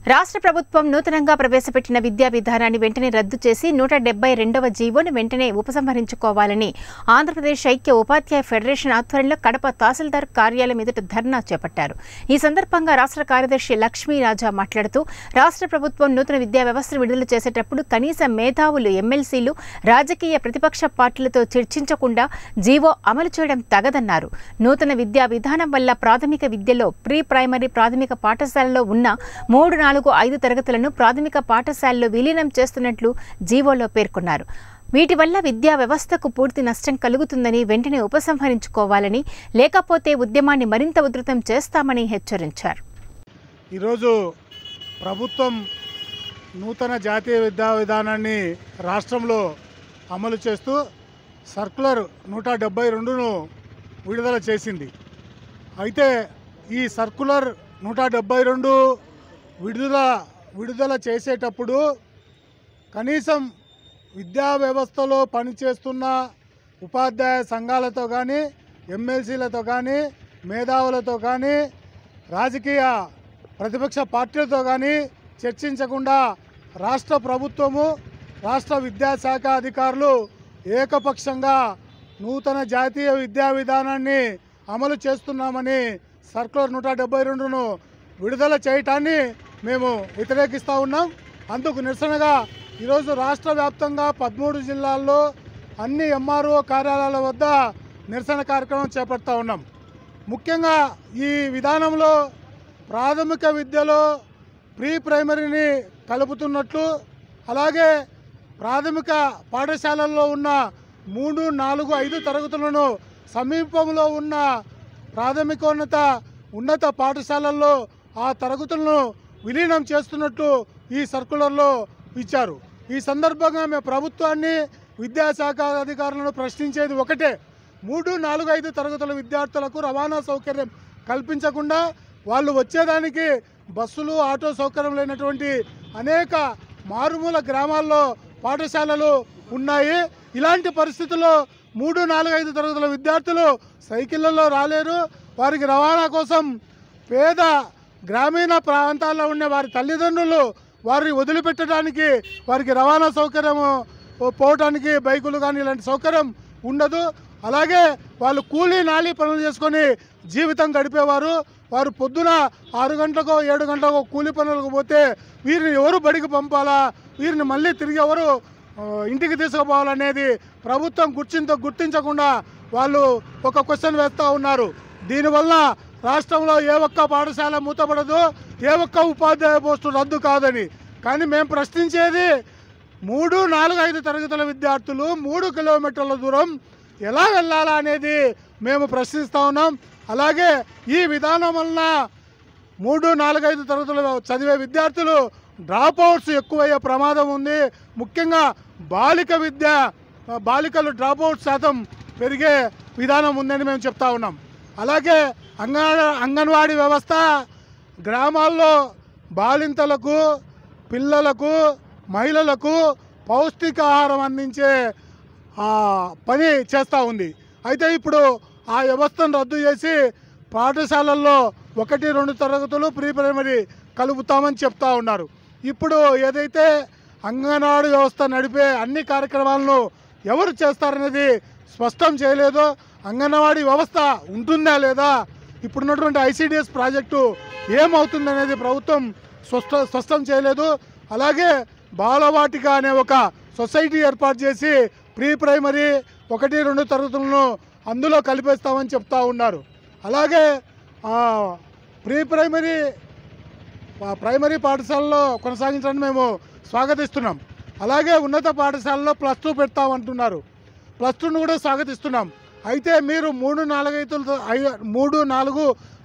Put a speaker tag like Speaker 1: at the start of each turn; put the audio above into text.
Speaker 1: రాష్ట్ర ప్రభుత్వం నూతనంగా ప్రవేశపెట్టిన విద్యా విధానాన్ని వెంటనే రద్దు చేసి నూట డెబ్బై రెండవ జీవోను వెంటనే ఉపసంహరించుకోవాలని ఆంధ్రప్రదేశ్ ఐక్య ఉపాధ్యాయ ఫెడరేషన్ ఆధ్వర్యంలో కడప తహసీల్దార్ కార్యాలయం ఎదుట ధర్నా చేపట్టారు ఈ సందర్భంగా రాష్ట్ర కార్యదర్శి లక్ష్మీరాజా మాట్లాడుతూ రాష్ట్ర ప్రభుత్వం నూతన విద్యా వ్యవస్థను విడుదల చేసేటప్పుడు కనీస మేధావులు ఎమ్మెల్సీలు రాజకీయ ప్రతిపక్ష పార్టీలతో చర్చించకుండా జీవో అమలు చేయడం తగదన్నారు నూతన విద్యా విధానం వల్ల ప్రాథమిక విద్యలో ప్రీ ప్రైమరీ ప్రాథమిక పాఠశాలలో ఉన్న మూడు నాలుగు ఐదు తరగతులను ప్రాథమిక పాఠశాలలో విలీనం చేస్తున్నట్లు జీవోలో పేర్కొన్నారు వీటి వల్ల విద్యా వ్యవస్థకు పూర్తి నష్టం కలుగుతుందని వెంటనే ఉపసంహరించుకోవాలని లేకపోతే ఉద్యమాన్ని మరింత ఉధృతం చేస్తామని హెచ్చరించారు
Speaker 2: ఈరోజు ప్రభుత్వం నూతన జాతీయ విద్యా విధానాన్ని రాష్ట్రంలో అమలు చేస్తూ సర్కులర్ నూట డెబ్బై రెండును విడుదల చేసింది అయితే ఈ సర్కులర్ నూట డెబ్బై రెండు విడుదల విడుదల చేసేటప్పుడు కనీసం విద్యా వ్యవస్థలో పనిచేస్తున్న ఉపాధ్యాయ సంఘాలతో కానీ ఎమ్మెల్సీలతో కానీ మేధావులతో కానీ రాజకీయ ప్రతిపక్ష పార్టీలతో కానీ చర్చించకుండా రాష్ట్ర ప్రభుత్వము రాష్ట్ర విద్యాశాఖ అధికారులు ఏకపక్షంగా నూతన జాతీయ విద్యా విధానాన్ని అమలు చేస్తున్నామని సర్కులర్ నూట డెబ్బై రెండును విడుదల చేయటాన్ని మేము వ్యతిరేకిస్తూ ఉన్నాం అందుకు నిరసనగా ఈరోజు రాష్ట్ర వ్యాప్తంగా పదమూడు జిల్లాల్లో అన్ని ఎంఆర్ఓ కార్యాలయాల వద్ద నిరసన కార్యక్రమం చేపడతా ఉన్నాం ముఖ్యంగా ఈ విధానంలో ప్రాథమిక విద్యలో ప్రీ ప్రైమరీని కలుపుతున్నట్లు అలాగే ప్రాథమిక పాఠశాలల్లో ఉన్న మూడు నాలుగు ఐదు తరగతులను సమీపంలో ఉన్న ప్రాథమికోన్నత ఉన్నత పాఠశాలల్లో ఆ తరగతులను విలీనం చేస్తున్నట్లు ఈ సర్కులర్లో ఇచ్చారు ఈ సందర్భంగా మేము ప్రభుత్వాన్ని విద్యాశాఖ అధికారులను ప్రశ్నించేది ఒకటే మూడు నాలుగు ఐదు తరగతుల విద్యార్థులకు రవాణా సౌకర్యం కల్పించకుండా వాళ్ళు వచ్చేదానికి బస్సులు ఆటో సౌకర్యం లేనటువంటి అనేక మారుమూల గ్రామాల్లో పాఠశాలలు ఉన్నాయి ఇలాంటి పరిస్థితుల్లో మూడు నాలుగు ఐదు తరగతుల విద్యార్థులు సైకిళ్ళల్లో రాలేరు వారికి రవాణా కోసం పేద గ్రామీణ ప్రాంతాల్లో ఉండే వారి తల్లిదండ్రులు వారిని వదిలిపెట్టడానికి వారికి రవాణా సౌకర్యము పోవటానికి బైకులు కానీ ఇలాంటి సౌకర్యం ఉండదు అలాగే వాళ్ళు కూలీ నాలి పనులు చేసుకొని జీవితం గడిపేవారు వారు పొద్దున ఆరు గంటలకో ఏడు గంటలకో కూలి పనులకు పోతే వీరిని ఎవరు బడికి పంపాలా వీరిని మళ్ళీ తిరిగి ఎవరు ఆ, ఇంటికి తీసుకుపోవాలనేది ప్రభుత్వం గుర్తించ గుర్తించకుండా వాళ్ళు ఒక క్వశ్చన్ వేస్తూ ఉన్నారు దీనివల్ల రాష్ట్రంలో ఏ ఒక్క పాఠశాల మూతపడదు ఏ ఒక్క ఉపాధ్యాయ పోస్టు రద్దు కాదని కానీ మేము ప్రశ్నించేది మూడు నాలుగు ఐదు తరగతుల విద్యార్థులు మూడు కిలోమీటర్ల దూరం ఎలా వెళ్ళాలా అనేది మేము ప్రశ్నిస్తూ ఉన్నాం అలాగే ఈ విధానం వలన మూడు నాలుగైదు తరగతులు చదివే విద్యార్థులు డ్రాప్ అవుట్స్ ఎక్కువయ్యే ప్రమాదం ఉంది ముఖ్యంగా బాలిక విద్య బాలికలు డ్రాప్ అవుట్ శాతం పెరిగే విధానం ఉందని మేము చెప్తా ఉన్నాం అలాగే అంగన అంగన్వాడీ వ్యవస్థ గ్రామాల్లో బాలింతలకు పిల్లలకు మహిళలకు పౌష్టికాహారం అందించే ఆ, పని చేస్తూ ఉంది అయితే ఇప్పుడు ఆ వ్యవస్థను రద్దు చేసి పాఠశాలల్లో ఒకటి రెండు తరగతులు ప్రీ ప్రైమరీ కలుపుతామని చెప్తా ఉన్నారు ఇప్పుడు ఏదైతే అంగన్వాడీ వ్యవస్థ నడిపే అన్ని కార్యక్రమాలను ఎవరు చేస్తారనేది స్పష్టం చేయలేదు అంగన్వాడీ వ్యవస్థ ఉంటుందా లేదా ఇప్పుడున్నటువంటి ఐసిడిఎస్ ప్రాజెక్టు ఏమవుతుందనేది ప్రభుత్వం స్పష్ట స్పష్టం చేయలేదు అలాగే బాలవాటిక అనే ఒక సొసైటీ ఏర్పాటు చేసి ప్రీ ప్రైమరీ ఒకటి రెండు తరగతులను అందులో కలిపేస్తామని చెప్తా ఉన్నారు అలాగే ఆ, ప్రీ ప్రైమరీ ఆ, ప్రైమరీ పాఠశాలలో కొనసాగించడానికి మేము స్వాగతిస్తున్నాం అలాగే ఉన్నత పాఠశాలలో ప్లస్ టూ పెడతామంటున్నారు ప్లస్ టూను కూడా స్వాగతిస్తున్నాం అయితే మీరు మూడు నాలుగైదు ఐ- మూడు నాలుగు